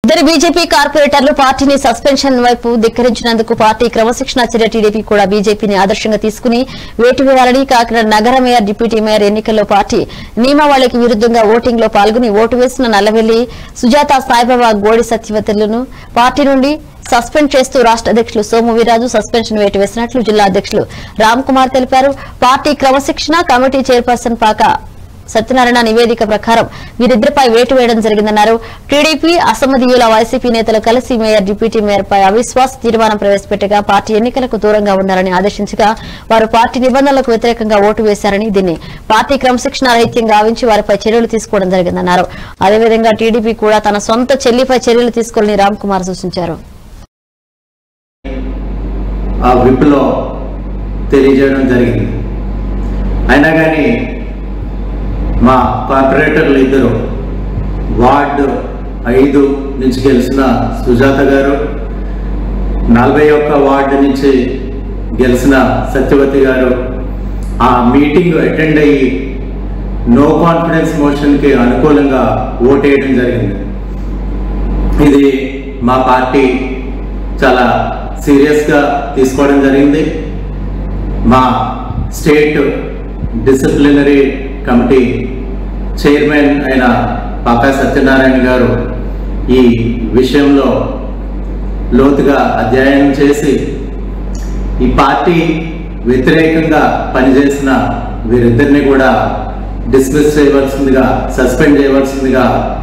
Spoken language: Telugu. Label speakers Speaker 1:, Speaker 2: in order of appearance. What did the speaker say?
Speaker 1: ఇద్దరు బీజేపీ కార్పొరేటర్లు పార్టీని సస్పెన్షన్ వైపు ధిక్కరించినందుకు పార్టీ క్రమశిక్షణ చర్య టీడీపీ కూడా బీజేపీని ఆదర్శంగా తీసుకుని వేటు వేయాలని కాకినాడ నగర మేయర్ డిప్యూటీ మేయర్ ఎన్నికల్లో పార్టీ నియమావళికి విరుద్దంగా ఓటింగ్ లో పాల్గొని ఓటు వేసిన నల్లవెల్లి సుజాత సాయిబాబా గోడి సత్యవతులను పార్టీ నుండి సస్పెండ్ చేస్తూ రాష్ట్ర అధ్యక్షులు సోము వీరాజు సస్పెన్షన్ వేటు వేసినట్లు జిల్లా అధ్యక్షులు రామ్ కుమార్ తెలిపారు పార్టీ క్రమశిక్షణ కమిటీ చైర్పర్సన్ పాక సత్యనారాయణ నివేదిక ప్రకారం వీరిద్దరిపై వేటు వేయడం జరిగిందన్నారు టీడీపీ అసమ్మధీయుల వైసీపీ నేతలు కలిసి మేయర్ డిప్యూటీ మేయర్ పై అవిశ్వాస తీర్మానం ప్రవేశపెట్టగా పార్టీ ఎన్నికలకు దూరంగా ఉన్నారని ఆదేశించగా వారు పార్టీ నిబంధనలకు వ్యతిరేకంగా ఓటు వేశారని దీన్ని పార్టీ క్రమశిక్షణ రహిత్యంగా భావించి వారిపై చర్యలు తీసుకోవడం జరిగిందన్నారు అదేవిధంగా టీడీపీ కూడా తన సొంత చెల్లిపై చర్యలు తీసుకోవాలని రామ్ కుమార్ సూచించారు
Speaker 2: ఆ విప్లో తెలియజేయడం జరిగింది అయినా కానీ మా కార్పొరేటర్లు ఇద్దరు వార్డు ఐదు నుంచి గెలిచిన సుజాత గారు నలభై ఒక్క వార్డు నుంచి గెలిచిన సత్యవతి గారు ఆ మీటింగ్ అటెండ్ అయ్యి నో కాన్ఫిడెన్స్ మోషన్కి అనుకూలంగా ఓటేయడం జరిగింది ఇది మా పార్టీ చాలా సీరియస్గా తీసుకోవడం జరిగింది మా స్టేట్ డిసిప్లినరీ కమిటీ చైర్మన్ అయిన పక్కా సత్యనారాయణ గారు ఈ విషయంలో లోతుగా అధ్యయనం చేసి ఈ పార్టీ వ్యతిరేకంగా పనిచేసిన వీరిద్దరిని కూడా డిస్మిస్ చేయవలసిందిగా సస్పెండ్ చేయవలసిందిగా